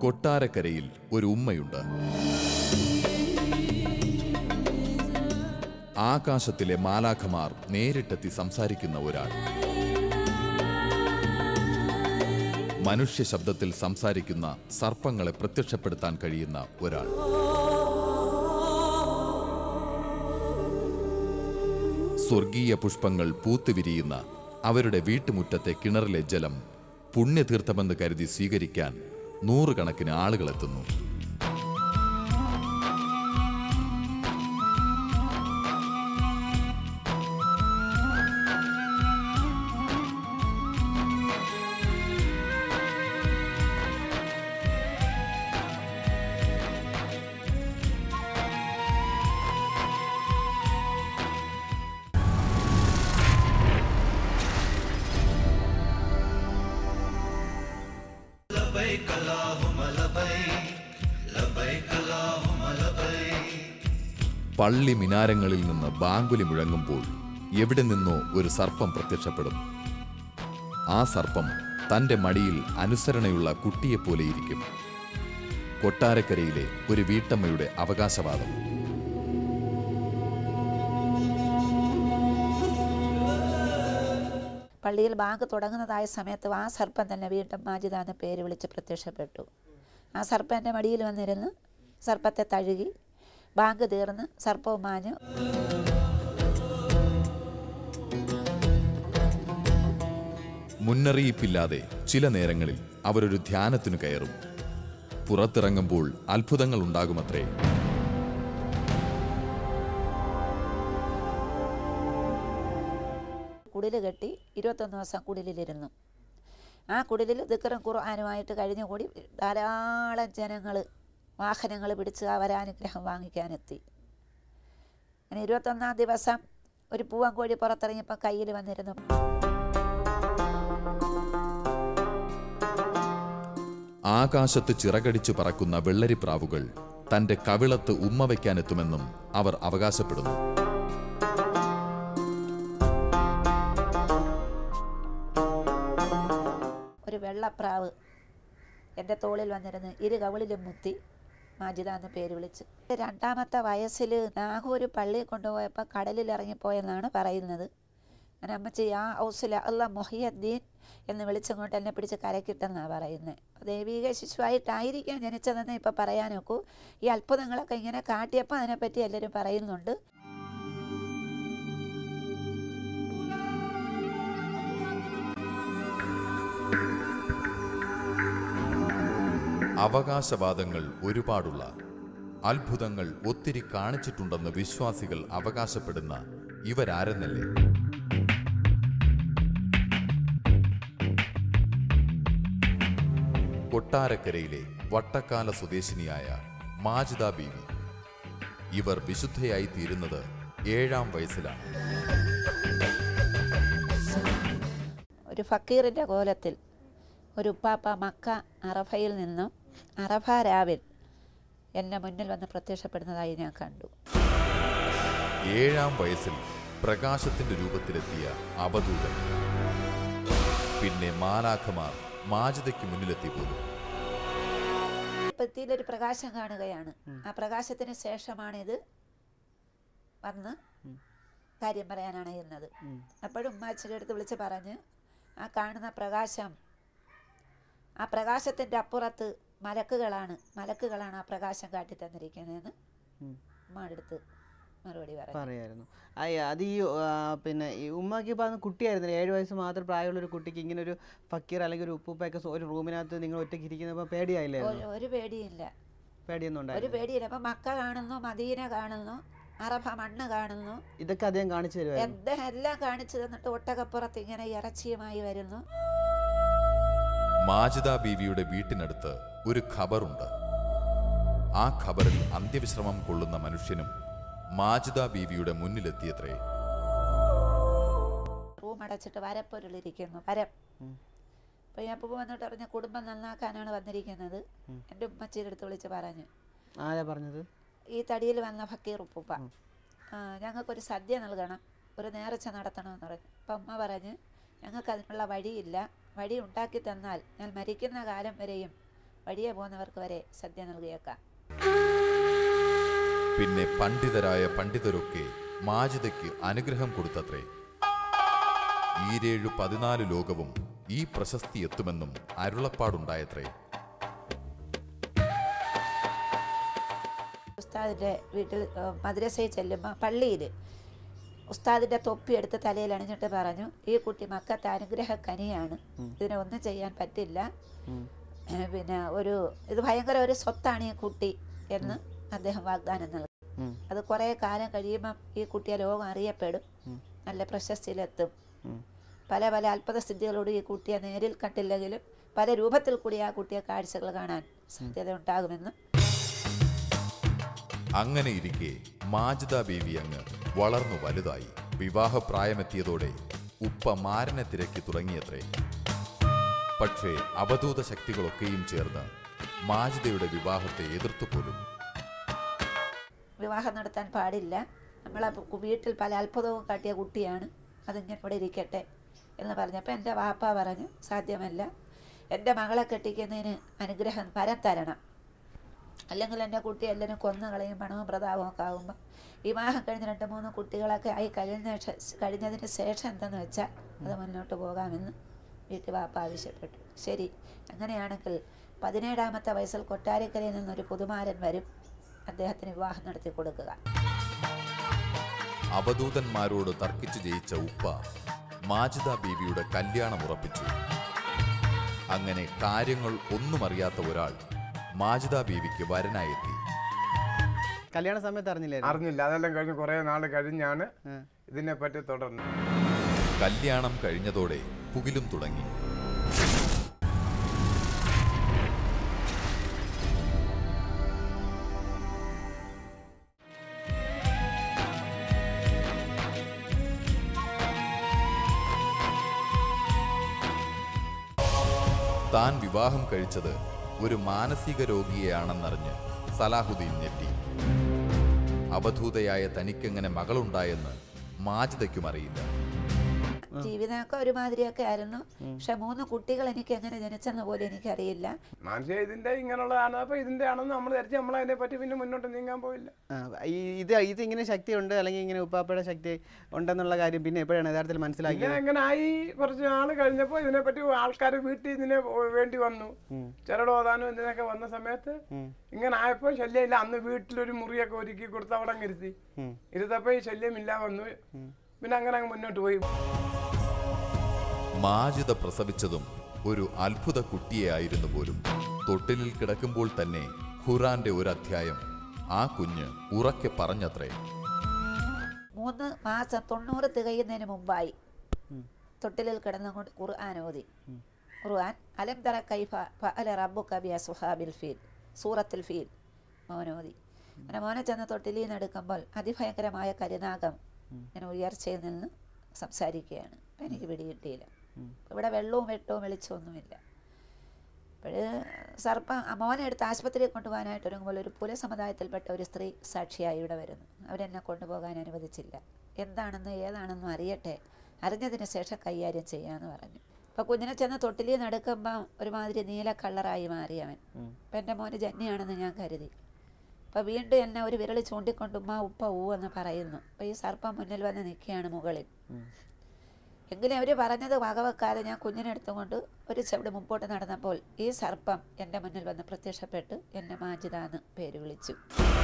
കൊട്ടാരക്കരയിൽ ഒരു ഉമ്മയുണ്ട് ആകാശത്തിലെ മാലാഖമാർ നേരിട്ടെത്തി സംസാരിക്കുന്ന ഒരാൾ മനുഷ്യ ശബ്ദത്തിൽ സംസാരിക്കുന്ന സർപ്പങ്ങളെ പ്രത്യക്ഷപ്പെടുത്താൻ കഴിയുന്ന ഒരാൾ സ്വർഗീയ പുഷ്പങ്ങൾ പൂത്തുവിരിയുന്ന അവരുടെ വീട്ടുമുറ്റത്തെ കിണറിലെ ജലം പുണ്യതീർത്ഥമെന്ന് കരുതി സ്വീകരിക്കാൻ നൂറുകണക്കിന് ആളുകളെത്തുന്നു പള്ളി മിനാരങ്ങളിൽ നിന്ന് ബാങ്കുലി മുഴങ്ങുമ്പോൾ എവിടെ നിന്നോ ഒരു സർപ്പം പ്രത്യക്ഷപ്പെടും ആ സർപ്പം തന്റെ മടിയിൽ അനുസരണയുള്ള കുട്ടിയെപ്പോലെയിരിക്കും കൊട്ടാരക്കരയിലെ ഒരു വീട്ടമ്മയുടെ അവകാശവാദം പള്ളിയിൽ ബാങ്ക് തുടങ്ങുന്നതായ സമയത്ത് ആ സർപ്പം തന്നെ വീണ്ടും മാജിദ എന്ന പേര് വിളിച്ച് പ്രത്യക്ഷപ്പെട്ടു ആ സർപ്പം എൻ്റെ മടിയിൽ വന്നിരുന്ന് സർപ്പത്തെ തഴുകി ബാങ്ക് തീർന്ന് സർപ്പവും മാഞ്ഞു മുന്നറിയിപ്പില്ലാതെ ചില നേരങ്ങളിൽ അവരൊരു ധ്യാനത്തിനു കയറും പുറത്തിറങ്ങുമ്പോൾ അത്ഭുതങ്ങൾ ഉണ്ടാകുമത്രേ കുടിൽ കെട്ടി ഇരുപത്തൊന്ന് ദിവസം കുടിലിരുന്നു ആ കുടിലിൽ ദിക്കറും ഖുർആാനുമായിട്ട് കഴിഞ്ഞുകൂടി ധാരാളം ജനങ്ങൾ വാഹനങ്ങൾ പിടിച്ച് അവരാനുഗ്രഹം വാങ്ങിക്കാനെത്തി അങ്ങനെ ഇരുപത്തൊന്നാം ദിവസം ഒരു പൂവൻകോഴി പുറത്തിറങ്ങിയപ്പോൾ കയ്യിൽ വന്നിരുന്നു ആകാശത്ത് ചിറകടിച്ചു പറക്കുന്ന വെള്ളരിപ്രാവുകൾ തന്റെ കവിളത്ത് ഉമ്മ വയ്ക്കാനെത്തുമെന്നും അവർ അവകാശപ്പെടുന്നു ഒരു വെള്ളപ്രാവ് എൻ്റെ തോളിൽ വന്നിരുന്ന് ഇരു കവിളിലും മുത്തി മാജിദ എന്ന് പേര് വിളിച്ചു രണ്ടാമത്തെ വയസ്സിൽ നാഗൂർ പള്ളിയിൽ കൊണ്ടുപോയപ്പോൾ കടലിൽ ഇറങ്ങിപ്പോയെന്നാണ് പറയുന്നത് അങ്ങനെ അമ്മച്ചി ആ ഔസുല അല്ല മൊഹിയദ്ദീൻ എന്ന് വിളിച്ചുകൊണ്ട് എന്നെ പിടിച്ച് കരക്കിട്ടെന്നാണ് പറയുന്നത് ദൈവിക ശിശുവായിട്ടായിരിക്കാം ജനിച്ചതെന്ന് ഇപ്പോൾ പറയാനൊക്കൂ ഈ അത്ഭുതങ്ങളൊക്കെ ഇങ്ങനെ കാട്ടിയപ്പോൾ അതിനെപ്പറ്റി എല്ലാവരും പറയുന്നുണ്ട് അവകാശവാദങ്ങൾ ഒരുപാടുള്ള അത്ഭുതങ്ങൾ ഒത്തിരി കാണിച്ചിട്ടുണ്ടെന്ന് വിശ്വാസികൾ അവകാശപ്പെടുന്ന ഇവരാരെന്നല്ലേ കൊട്ടാരക്കരയിലെ വട്ടക്കാല സ്വദേശിനിയായ മാജിദ ബീവി ഇവർ വിശുദ്ധയായി തീരുന്നത് ഏഴാം വയസ്സിലാണ് ഒരു ഫക്കീറിൻ്റെ കോലത്തിൽ ഒരു ഉപ്പാപ്പ മക്ക അറഫയിൽ നിന്നും അറഫ രാവിൽ എൻ്റെ മുന്നിൽ വന്ന് പ്രത്യക്ഷപ്പെടുന്നതായി ഞാൻ കണ്ടു ഏഴാം വയസ്സിൽ പ്രകാശത്തിന്റെ രൂപത്തിലെത്തിയ അവധൂതൻ പിന്നെ മാലാഖമാർ മാജിദയ്ക്ക് മുന്നിലെത്തി പോലും ഭിത്തിയിലൊരു പ്രകാശം കാണുകയാണ് ആ പ്രകാശത്തിന് ശേഷമാണ് ഇത് വന്ന് കാര്യം പറയാനാണ് ഇരുന്നത് അപ്പോഴും ഉമ്മാച്ചിയുടെ അടുത്ത് വിളിച്ച് പറഞ്ഞ് ആ കാണുന്ന പ്രകാശം ആ പ്രകാശത്തിൻ്റെ അപ്പുറത്ത് മലക്കുകളാണ് മലക്കുകളാണ് ആ പ്രകാശം കാട്ടി തന്നിരിക്കുന്നതെന്ന് ഉം. ഉമ്മയുടെ അടുത്ത് മറുപടി പറഞ്ഞു പറയായിരുന്നു അയ്യ അത് ഈ ആ, പിന്നെ ഈ ഉമ്മക്ക് ഇപ്പം അന്ന് കുട്ടിയായിരുന്നില്ല ഏഴ് വയസ്സ് മാത്രം പ്രായമുള്ള ഒരു കുട്ടിക്ക് ഇങ്ങനെ ഒരു ഫക്കീർ അല്ലെങ്കിൽ ഒരു ഉപ്പുപ്പൊക്കെ സോ- ഒരു റൂമിനകത്ത് നിങ്ങൾ ഒറ്റയ്ക്ക് ഇരിക്കുന്നപ്പോൾ പേടിയായില്ലേ ഒരു ഒരു പേടിയില്ല പേടിയൊന്നും ഒരു ഉണ്ടായിരുന്നു പേടിയില്ല അപ്പം മക്ക കാണുന്നു മദീന കാണുന്നു അറഫ മണ്ണ് കാണുന്നു ഇതൊക്കെ അദ്ദേഹം കാണിച്ചു തരുമായിരുന്നു അദ്ദേഹം എല്ലാം കാണിച്ചു തന്നിട്ട് ഒട്ടകപ്പുറത്ത് ഇങ്ങനെ ഇറച്ചിയുമായി വരുന്നു മാജിദ ബീവിയുടെ വീട്ടിനടുത്ത് ഒരു ഖബറുണ്ട് ആ ഖബറിൽ അന്ത്യവിശ്രമം കൊള്ളുന്ന മനുഷ്യനും മാജിദ ബീവിയുടെ മുന്നിലെത്തിയത്രേ റൂം അടച്ചിട്ട് വരപ്പൊരുളിരിക്കുന്നു വരം ഉം. അപ്പോൾ ഞാൻ പൂവ് വന്നിട്ട് പറഞ്ഞ കുടുംബം നന്നാക്കാനാണ് വന്നിരിക്കുന്നത് എൻ്റെ ഉമ്മച്ചിയുടെ അടുത്ത് വിളിച്ച് പറഞ്ഞു ആരാ പറഞ്ഞത് ഈ തടിയിൽ വന്ന ഫക്കീർ ഉപ്പുപ്പ ആ, ഞങ്ങൾക്കൊരു സദ്യ നൽകണം ഒരു നേർച്ച നടത്തണമെന്ന് പറഞ്ഞു അപ്പം അമ്മ പറഞ്ഞ് ഞങ്ങൾക്ക് അതിനുള്ള വഴിയില്ല വഴി ഉണ്ടാക്കി തന്നാൽ ഞാൻ മരിക്കുന്ന കാലം വരെയും വഴിയെ പോകുന്നവർക്ക് വരെ സദ്യ നൽകിയേക്കാം പിന്നെ പണ്ഡിതരായ പണ്ഡിതരൊക്കെ മാജിദയ്ക്ക് അനുഗ്രഹം കൊടുത്തത്രേ ഈരേഴു പതിനാല് ലോകവും ഈ പ്രശസ്തി എത്തുമെന്നും അരുളപ്പാടുണ്ടായത്രേ ഉസ്താദിൻ്റെ വീട്ടിൽ ഏഹ്, മദ്രസയിൽ ചെല്ലുമ്പോൾ പള്ളിയിൽ ഉസ്താദിൻ്റെ തൊപ്പി എടുത്ത് തലയിൽ അണിഞ്ഞിട്ട് പറഞ്ഞു ഈ കുട്ടി മക്കത്തെ അനുഗ്രഹ കനിയാണ് ഇതിനെ ഒന്നും ചെയ്യാൻ പറ്റില്ല ഏഹ്, പിന്നെ ഒരു ഇത് ഭയങ്കര ഒരു സ്വത്താണ് ഈ കുട്ടി എന്ന് അദ്ദേഹം വാഗ്ദാനം നൽകി ഉം. അത് കുറേ കാലം കഴിയുമ്പം ഈ കുട്ടിയെ ലോകം അറിയപ്പെടും നല്ല പ്രശസ്തിയിലെത്തും പല പല അത്ഭുത സിദ്ധികളോട് ഈ കുട്ടിയെ നേരിൽ കണ്ടില്ലെങ്കിലും പല രൂപത്തിൽ കൂടി ആ കുട്ടിയെ കാഴ്ചകൾ കാണാൻ സാധ്യത ഉണ്ടാകുമെന്ന് അങ്ങനെ ഇരിക്കെ മാജിദ ബീവി അങ്ങ് വളർന്നു വലുതായി വിവാഹപ്രായമെത്തിയതോടെ ഉപ്പ മാരനെ തിരക്കി തുടങ്ങിയത്രേ പക്ഷേ അവധൂത ശക്തികളൊക്കെയും ചേർന്ന് മാജിദയുടെ വിവാഹത്തെ എതിർത്തുപോലും വിവാഹം നടത്താൻ പാടില്ല നമ്മളെ കു- വീട്ടിൽ പല അത്ഭുതവും കാട്ടിയ കുട്ടിയാണ് അതിങ്ങനെ ഇവിടെ ഇരിക്കട്ടെ എന്ന് പറഞ്ഞപ്പോൾ എൻ്റെ വാപ്പ പറഞ്ഞു സാധ്യമല്ല എൻ്റെ മകളെ കെട്ടിക്കുന്നതിന് അനുഗ്രഹം വരം തരണം അല്ലെങ്കിൽ എൻ്റെ കുട്ടി എല്ലാവരും കൊന്നു കളയും പണവും പ്രതാപവും ഒക്കെ ആകുമ്പോൾ വിവാഹം കഴിഞ്ഞ് രണ്ട് മൂന്ന് കുട്ടികളൊക്കെ ആയി കഴിഞ്ഞ ശേ- കഴിഞ്ഞതിന് ശേഷം എന്തെന്ന് വെച്ചാൽ അത് മുന്നോട്ട് പോകാമെന്ന് വീട്ടിൽ വാപ്പ ആവശ്യപ്പെട്ടു ശരി അങ്ങനെയാണെങ്കിൽ പതിനേഴാമത്തെ വയസ്സിൽ കൊട്ടാരക്കരയിൽ നിന്നൊരു പുതുമാരൻ വരും അദ്ദേഹത്തിന് വിവാഹം നടത്തി കൊടുക്കുക അവധൂതന്മാരോട് തർക്കിച്ചു ജയിച്ച ഉപ്പ മാജിദ ബീവിയുടെ കല്യാണം ഉറപ്പിച്ചു അങ്ങനെ കാര്യങ്ങൾ ഒന്നും അറിയാത്ത ഒരാൾ മാജിദ ബീവിക്ക് വരനായെത്തി കല്യാണ സമയത്ത് അറിഞ്ഞില്ലായിരുന്നു അറിഞ്ഞില്ല അതെല്ലാം കഴിഞ്ഞ് കുറേ നാൾ കഴിഞ്ഞാണ് ഇതിനെപ്പറ്റി തുടർന്ന് കല്യാണം കഴിഞ്ഞതോടെ പുകിലും തുടങ്ങി താൻ വിവാഹം കഴിച്ചത് ഒരു മാനസിക രോഗിയെയാണെന്നറിഞ്ഞ് സലാഹുദ്ദീൻ ഞെട്ടി അവധൂതയായ തനിക്കെങ്ങനെ മകളുണ്ടായെന്ന് മാജിദയ്ക്കും അറിയില്ല ജീവിതമൊക്കെ ഒരുമാതിരിയൊക്കെ ആയിരുന്നു പക്ഷെ മൂന്ന് കുട്ടികൾ എനിക്ക് എങ്ങനെ ജനിച്ചെന്ന് പോലും എനിക്കറിയില്ല മനുഷ്യ ഇതിന്റെ ഇങ്ങനെയുള്ളതാണ് അപ്പൊ ഇതിന്റെ ആണെന്ന് നമ്മൾ ധരിച്ച് നമ്മൾ അതിനെ പറ്റി പിന്നെ മുന്നോട്ട് നീങ്ങാൻ പോയില്ല ആ, ഈ ഇത് ഇത് ഇങ്ങനെ ശക്തി ഉണ്ട് അല്ലെങ്കിൽ ഇങ്ങനെ ഉപ്പാപ്പയുടെ ശക്തി ഉണ്ടെന്നുള്ള കാര്യം പിന്നെ എപ്പോഴാണ് യഥാർത്ഥത്തിൽ പിന്നെ മനസ്സിലാക്കിയത് എങ്ങനെ ആയി കുറച്ച് നാൾ കഴിഞ്ഞപ്പോൾ ഇതിനെപ്പറ്റി ആൾക്കാർ വീട്ടിൽ ഇതിനെ വേണ്ടി വന്നു ചിരടോതാനും ഇതിനൊക്കെ വന്ന സമയത്ത് ഇങ്ങനെ ആയപ്പോൾ ശല്യമില്ല അന്ന് വീട്ടിലൊരു മുറിയൊക്കെ ഒരുക്കി കൊടുത്ത് അവിടെ അങ്ങ് ഇരുത്തി ഇരുത്തപ്പോൾ ഈ ശല്യമില്ല വന്നു പിന്നെ അങ്ങനെ അങ്ങ് മുന്നോട്ട് പോയി മാജിദ പ്രസവിച്ചതും ഒരു അത്ഭുത കുട്ടിയെ ആയിരുന്നു പോലും തൊട്ടിലിൽ കിടക്കുമ്പോൾ തന്നെ ഖുറാന്റെ ഒരു അധ്യായം ആ കുഞ്ഞ് ഉറക്കെ പറഞ്ഞത്രേ മൂന്ന് മാസം തൊണ്ണൂറ് തികയുന്നതിന് മുമ്പായി തൊട്ടിലിൽ കിടന്നുകൊണ്ട് ഖുർആൻ ഓതി ഖുർആൻ അലം തറ കൈഫ ഫഅല റബ്ബുക ബി അസ്ഹാബിൽ ഫീൽ സൂറത്തുൽ ഫീൽ മോനോതി അങ്ങനെ മോനെ ചെന്ന് തൊട്ടിലിൽ നിന്ന് എടുക്കുമ്പോൾ അതിഭയങ്കരമായ കരുനാഗം ഇങ്ങനെ ഉയർച്ചയിൽ നിന്ന് സംസാരിക്കുകയാണ് അപ്പം എനിക്ക് പിടികിട്ടിയില്ല ഇവിടെ വെള്ളവും വെട്ടവും വെളിച്ചമൊന്നുമില്ല അപ്പോൾ സർപ്പം ആ മോനെ എടുത്ത് ആശുപത്രിയിൽ കൊണ്ടുപോകാനായിട്ട് ഒരുങ്ങുമ്പോൾ ഒരു പുലസമുദായത്തിൽപ്പെട്ട ഒരു സ്ത്രീ സാക്ഷിയായി ഇവിടെ വരുന്നു അവരെന്നെ കൊണ്ടുപോകാൻ അനുവദിച്ചില്ല എന്താണെന്ന് ഏതാണെന്നും അറിയട്ടെ അറിഞ്ഞതിന് ശേഷം കൈകാര്യം ചെയ്യാമെന്ന് പറഞ്ഞു അപ്പോൾ കുഞ്ഞിനെ ചെന്ന് തൊട്ടിലിൽ നടക്കുമ്പോൾ ഒരുമാതിരി നീല കളറായി മാറി അവൻ അപ്പം എൻ്റെ മോന് ജന്യാണെന്ന് ഞാൻ കരുതി അപ്പോൾ വീണ്ടും എന്നെ ഒരു വിരൽ ചൂണ്ടിക്കൊണ്ട് ഉമ്മ ഉപ്പ ഊ എന്ന് പറയുന്നു അപ്പോൾ ഈ സർപ്പം മുന്നിൽ വന്ന് നിൽക്കുകയാണ് മുകളിൽ എങ്കിലും അവർ പറഞ്ഞത് വകവെക്കാതെ ഞാൻ കുഞ്ഞിനെ എടുത്തുകൊണ്ട് ഒരു ചെവിടെ മുമ്പോട്ട് നടന്നപ്പോൾ ഈ സർപ്പം എൻ്റെ മുന്നിൽ വന്ന് പ്രത്യക്ഷപ്പെട്ട് എന്നെ മാജിദ എന്ന് പേര് വിളിച്ചു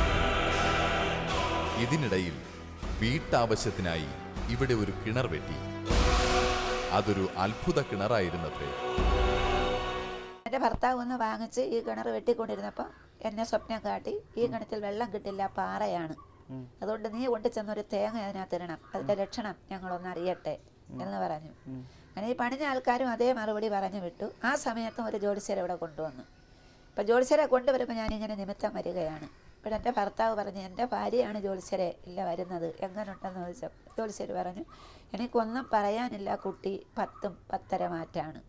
ഇതിനിടയിൽ വീട്ടാവശ്യത്തിനായി ഇവിടെ ഒരു കിണർ വെട്ടി അതൊരു അത്ഭുത കിണറായിരുന്നത്രേ എൻ്റെ ഭർത്താവ് ഒന്ന് വാങ്ങിച്ച് ഈ കിണർ വെട്ടിക്കൊണ്ടിരുന്നപ്പോൾ എന്നെ സ്വപ്നം കാട്ടി ഈ കിണറ്റിൽ വെള്ളം കിട്ടില്ല പാറയാണ് അതുകൊണ്ട് നീ കൊണ്ട് ചെന്നൊരു തേങ്ങ അതിനകത്ത് ഇടണം അതിൻ്റെ ലക്ഷണം ഞങ്ങളൊന്ന് അറിയട്ടെ എന്ന് പറഞ്ഞു അങ്ങനെ ഈ പണിഞ്ഞ ആൾക്കാരും അതേ മറുപടി പറഞ്ഞു വിട്ടു ആ സമയത്തും ഒരു ജോലിസ്യരെ ഇവിടെ കൊണ്ടുവന്നു അപ്പം ജോലിസ്യരെ കൊണ്ടുവരുമ്പോൾ ഞാനിങ്ങനെ നിമിത്തം വരികയാണ് ഇപ്പോൾ എൻ്റെ ഭർത്താവ് പറഞ്ഞു എൻ്റെ ഭാര്യയാണ് ജോലിസ്യരെ ഇല്ല വരുന്നത് എങ്ങനെയുണ്ടെന്ന് ചോദിച്ചപ്പോൾ ജോലിസ്യർ പറഞ്ഞു എനിക്കൊന്നും പറയാനില്ല കുട്ടി പത്തും പത്തര മാറ്റാണ്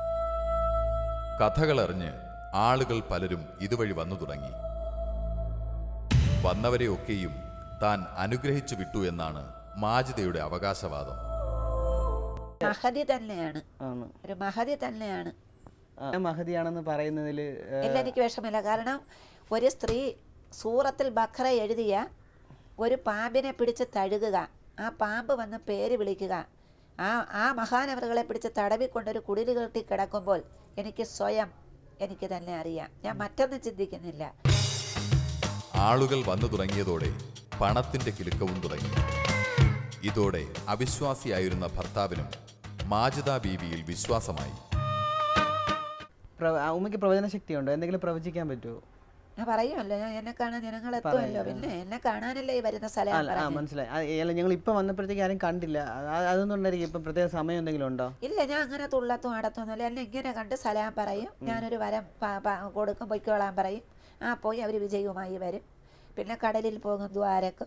കഥകളറിഞ്ഞ് ആളുകൾ പലരും ഇതുവഴി വന്നു തുടങ്ങി വന്നവരെയൊക്കെയും താൻ അനുഗ്രഹിച്ചു വിട്ടു എന്നാണ് മാജിദയുടെ അവകാശവാദം മഹതി തന്നെയാണ് ആണ് ഒരു മഹതി തന്നെയാണ് ആ, മഹതിയാണെന്ന് പറയുന്നതിൽ ഇല്ല എനിക്ക് വിഷമില്ല കാരണം ഒരു സ്ത്രീ സൂറത്തിൽ ബഖറ എഴുതിയ ഒരു പാമ്പിനെ പിടിച്ച് തഴുകുക ആ പാമ്പ് വന്ന് പേര് വിളിക്കുക ആ ആ മഹാനവറുകളെ പിടിച്ച് തടവിക്കൊണ്ടൊരു കുടില് കെട്ടി കിടക്കുമ്പോൾ എനിക്ക് സ്വയം എനിക്ക് തന്നെ അറിയാം ഞാൻ മറ്റൊന്നും ചിന്തിക്കുന്നില്ല ആളുകൾ വന്നു തുടങ്ങിയതോടെ പണത്തിന്റെ കിലുക്കവും തുടങ്ങി ഇതോടെ അവിശ്വാസിയായിരുന്ന ഭർത്താവിനും മാജിദ ബീവിയിൽ വിശ്വാസമായി ഉമ്മയ്ക്ക് പ്രവചന ശക്തിയുണ്ടോ എന്തെങ്കിലും പ്രവചിക്കാൻ പറ്റുമോ ഞാൻ പറയുമല്ലോ ഞാൻ എന്നെ കാണാൻ ജനങ്ങൾ എത്തുമല്ലോ പിന്നെ എന്നെ കാണാനല്ലേ ഈ വരുന്ന സ്ഥലം ഞാൻ അല്ല ആ പറഞ്ഞത്. മനസ്സിലായി ആ, അല്ല ഞങ്ങൾ ഇപ്പം വന്നപ്പോഴത്തേക്ക് ആരും കണ്ടില്ല അത് അതൊന്നുണ്ടായിരിക്കും ഇപ്പം പ്രത്യേക സമയം എന്തെങ്കിലും ഉണ്ടോ ഇല്ല ഞാൻ അങ്ങനെ തുള്ളത്തും അടത്തൊന്നുമില്ല എന്നെ ഇങ്ങനെ കണ്ട് സലാം പറയും ഞാനൊരു വരം പ- പ- കൊടുക്കും പൊയ്ക്കോളാൻ പറയും ആ പോയി അവർ വിജയവുമായി വരും പിന്നെ കടലിൽ പോകും ദ്വാരക്കും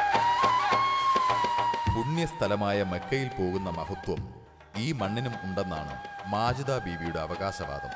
പുണ്യസ്ഥലമായ മക്കയിൽ പോകുന്ന മഹത്വം ഈ മണ്ണിനും ഉണ്ടെന്നാണ് മാജിദ ബീവിയുടെ അവകാശവാദം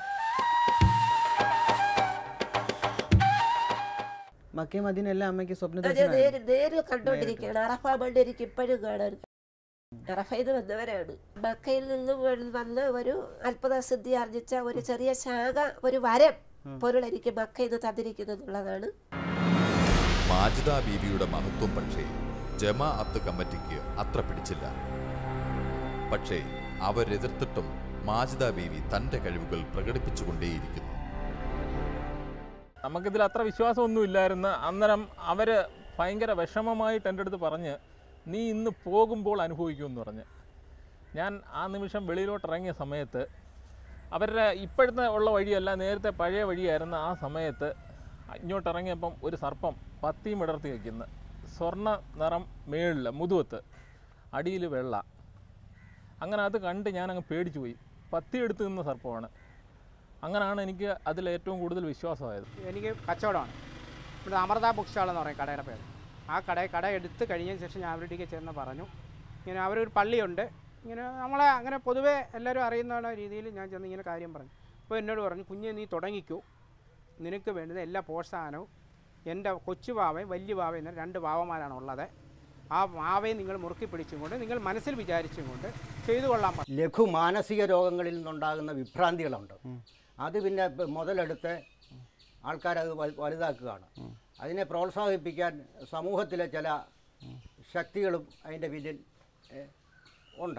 മക്കയും മദീനും എല്ലാം അമ്മയ്ക്ക് സ്വപ്ന അത് ദർശനമായി നേര് നേര് കണ്ടോണ്ടിരിക്കുകയാണ് അറഫ ബണ്ട് എനിക്ക് ഇപ്പോഴും കാണാൻ അറഫയിൽ വന്നവരാണ് മക്കയിൽ നിന്ന് വ- വന്ന് ഒരു അത്ഭുത സിദ്ധി ആർജിച്ച ഒരു ചെറിയ ശാഖ ഒരു വരം പൊരുൾ എനിക്ക് മക്കയിൽ നിന്ന് തന്നിരിക്കുന്നുള്ളതാണ് മാജിദ ബീവിയുടെ മഹത്വം പക്ഷേ ജമാ അത്ത് കമ്മിറ്റിക്ക് അത്ര പിടിച്ചില്ല പക്ഷേ അവരെതിർത്തിട്ടും മാജിദ ബീവി തന്റെ കഴിവുകൾ പ്രകടിപ്പിച്ചുകൊണ്ടേയിരിക്കുന്നു നമുക്കിതിൽ അത്ര വിശ്വാസമൊന്നും ഇല്ലായിരുന്നു അന്നേരം അവർ ഭയങ്കര വിഷമമായിട്ട് എൻ്റെ അടുത്ത് പറഞ്ഞ് നീ ഇന്ന് പോകുമ്പോൾ അനുഭവിക്കുമെന്ന് പറഞ്ഞ് ഞാൻ ആ നിമിഷം വെളിയിലോട്ട് ഇറങ്ങിയ സമയത്ത് അവരുടെ ഇപ്പോഴത്തെ ഉള്ള വഴിയല്ല നേരത്തെ പഴയ വഴിയായിരുന്ന ആ സമയത്ത് ഇങ്ങോട്ട് ഇറങ്ങിയപ്പം ഒരു സർപ്പം പത്തിയും ഇടർത്തി വയ്ക്കുന്നു സ്വർണ്ണ നിറം മേളിൽ മുതുവത്ത് അടിയിൽ വെള്ള അങ്ങനെ അത് കണ്ട് ഞാൻ അങ്ങ് പേടിച്ചു പോയി പത്തി എടുത്ത് നിന്ന സർപ്പമാണ് അങ്ങനെയാണ് എനിക്ക് അതിൽ ഏറ്റവും കൂടുതൽ വിശ്വാസമായത് എനിക്ക് കച്ചവടമാണ് ഇവിടെ അമൃത ബുക്ക് സ്റ്റാൾ എന്ന് പറയും കടയുടെ പേര് ആ കട കട എടുത്ത് കഴിഞ്ഞതിന് ശേഷം ഞാൻ അവരുടെയൊക്കെ ചെന്ന് പറഞ്ഞു ഇങ്ങനെ അവരൊരു പള്ളിയുണ്ട് ഇങ്ങനെ നമ്മളെ അങ്ങനെ പൊതുവേ എല്ലാവരും അറിയുന്ന രീതിയിൽ ഞാൻ ചെന്ന് ഇങ്ങനെ കാര്യം പറഞ്ഞു അപ്പോൾ എന്നോട് പറഞ്ഞു കുഞ്ഞെ നീ തുടങ്ങിക്കൂ നിനക്ക് വേണ്ടുന്ന എല്ലാ പ്രോത്സാഹനവും എൻ്റെ കൊച്ചു വാവയും വലിയ വാവയും എന്ന രണ്ട് വാവമാരാണ് ഉള്ളത് ആ വാവയെ നിങ്ങൾ മുറുക്കി പിടിച്ചും കൊണ്ട് നിങ്ങൾ മനസ്സിൽ വിചാരിച്ചും കൊണ്ട് ചെയ്തു കൊള്ളാൻ പറഞ്ഞു ലഘു മാനസിക രോഗങ്ങളിൽ നിന്നുണ്ടാകുന്ന വിഭ്രാന്തികളുണ്ട് അത് പിന്നെ ഇപ്പം മുതലെടുത്ത് ആൾക്കാരത് വൽ- വലുതാക്കുകയാണ് അതിനെ പ്രോത്സാഹിപ്പിക്കാൻ സമൂഹത്തിലെ ചില ശക്തികളും അതിൻ്റെ പിന്നിൽ ഏ, ഉണ്ട്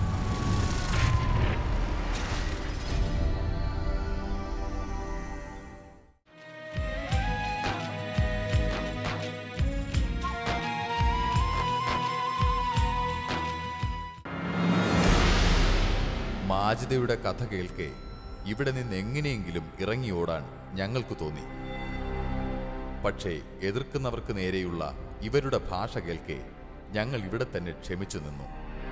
മാജിദയുടെ കഥ കേൾക്കെ ഇവിടെ നിന്ന് എങ്ങനെയെങ്കിലും ഇറങ്ങി ഓടാൻ ഞങ്ങൾക്ക് തോന്നി പക്ഷേ എതിർക്കുന്നവർക്ക് നേരെയുള്ള ഇവരുടെ ഭാഷ കേൾക്കെ ഞങ്ങൾ ഇവിടെ തന്നെ ക്ഷമിച്ചു നിന്നു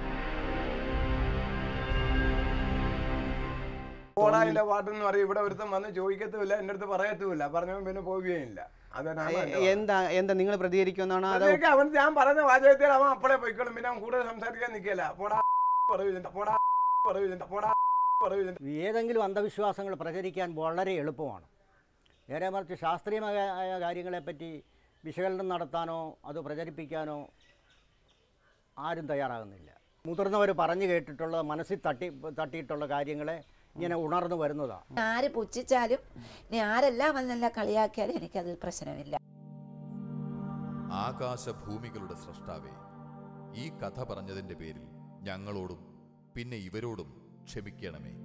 ഓടായില്ല പാട്ടെന്ന് പറയും ഇവിടെ ഒരുത്തം വന്ന് ചോദിക്കത്തുമില്ല എൻ്റെ അടുത്ത് പറയത്തുമില്ല പറഞ്ഞവൻ പിന്നെ പോവുകയില്ല അതാണ് എ- എന്താ എന്താ നിങ്ങൾ പ്രതികരിക്കുമെന്നാണോ അതോ അതൊക്കെ അവൻ ഞാൻ പറയുന്ന വാചകത്തിൽ അവൻ അപ്പളെ പോയിക്കോളും പിന്നെ അവൻ കൂടുതൽ സംസാരിക്കാൻ നിൽക്കില്ല പോടാ പറയൂല പോടാ പറയൂല പോടാ പറയൂല ഏതെങ്കിലും അന്ധവിശ്വാസങ്ങൾ പ്രചരിക്കാൻ വളരെ എളുപ്പമാണ് നേരെ മറിച്ച് ശാസ്ത്രീയമായ കാര്യങ്ങളെപ്പറ്റി വിശകലനം നടത്താനോ അത് പ്രചരിപ്പിക്കാനോ ആരും തയ്യാറാകുന്നില്ല മുതിർന്നവർ പറഞ്ഞു കേട്ടിട്ടുള്ള മനസ്സിൽ തട്ടി തട്ടിയിട്ടുള്ള കാര്യങ്ങളെ ഇങ്ങനെ ഉണർന്നു വരുന്നതാണ് ആര് പുച്ഛിച്ചാലും ഇനി ആരെല്ലാം വന്നല്ല കളിയാക്കിയാലും എനിക്കതിൽ പ്രശ്നമില്ല ആകാശഭൂമികളുടെ സൃഷ്ടാവേ ഈ കഥ പറഞ്ഞതിൻ്റെ പേരിൽ ഞങ്ങളോടും പിന്നെ ഇവരോടും ക്ഷമിക്കണമേ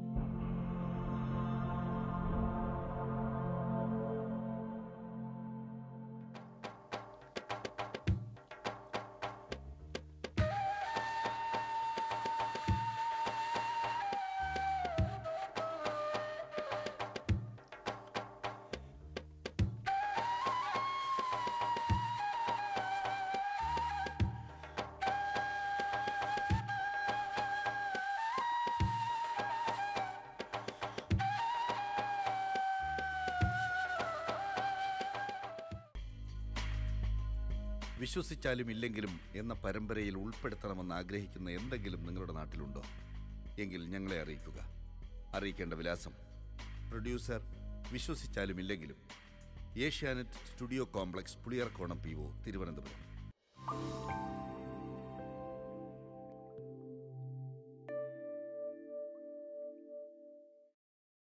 വിശ്വസിച്ചാലും ഇല്ലെങ്കിലും എന്ന പരമ്പരയിൽ ഉൾപ്പെടുത്തണമെന്ന് ആഗ്രഹിക്കുന്ന എന്തെങ്കിലും നിങ്ങളുടെ നാട്ടിലുണ്ടോ എങ്കിൽ ഞങ്ങളെ അറിയിക്കുക അറിയിക്കേണ്ട വിലാസം പ്രൊഡ്യൂസർ വിശ്വസിച്ചാലും ഇല്ലെങ്കിലും Asianet studio complex Puliyarakonam P O Thiruvananthapuram